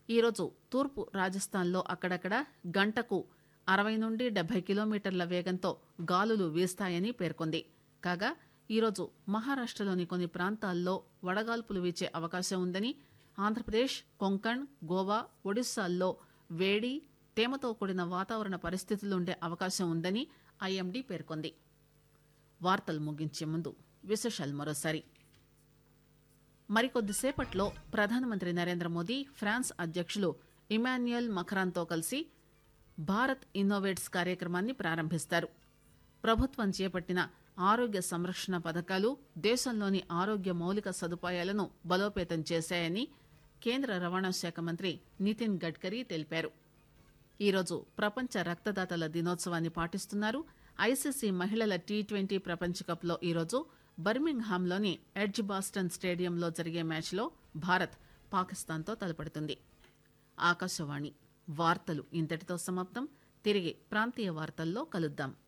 ఈరోజు తూర్పు రాజస్థాన్లో అక్కడక్కడ గంటకు అరవై నుండి డెబ్బై కిలోమీటర్ల వేగంతో గాలులు వీస్తాయని పేర్కొంది కాగా ఈరోజు మహారాష్టలోని కొన్ని ప్రాంతాల్లో వడగాల్పులు వీచే అవకాశం ఉందని ఆంధ్రప్రదేశ్ కొంకణ్ గోవా ఒడిశాల్లో వేడి తేమతో కూడిన వాతావరణ పరిస్థితులుండే అవకాశం ఉందని ఐఎండీ పేర్కొంది వార్తలు ముగించే ముందు విశేషాలు మరోసారి మరికొద్దిసేపట్లో ప్రధానమంత్రి నరేంద్ర మోదీ ఫ్రాన్స్ అధ్యక్షులు ఇమాన్యుయల్ మఖరాన్తో కలిసి భారత్ ఇన్నోవేట్స్ కార్యక్రమాన్ని ప్రారంభిస్తారు ప్రభుత్వం చేపట్టిన ఆరోగ్య సంరక్షణ పథకాలు దేశంలోని ఆరోగ్య మౌలిక సదుపాయాలను బలోపేతం చేశాయని కేంద్ర రవాణా శాఖ మంత్రి నితిన్ గడ్కరీ తెలిపారు ఈరోజు ప్రపంచ రక్తదాతల దినోత్సవాన్ని పాటిస్తున్నారు ఐసీసీ మహిళల టీ ట్వంటీ ప్రపంచ కప్లో ఈరోజు బర్మింగ్హామ్లోని ఎడ్జ్ బాస్టన్ స్టేడియంలో జరిగే మ్యాచ్లో భారత్ పాకిస్తాన్తో తలపడుతుంది ఆకాశవాణి వార్తలు ఇంతటితో సమాప్తం తిరిగి ప్రాంతీయ వార్తల్లో కలుద్దాం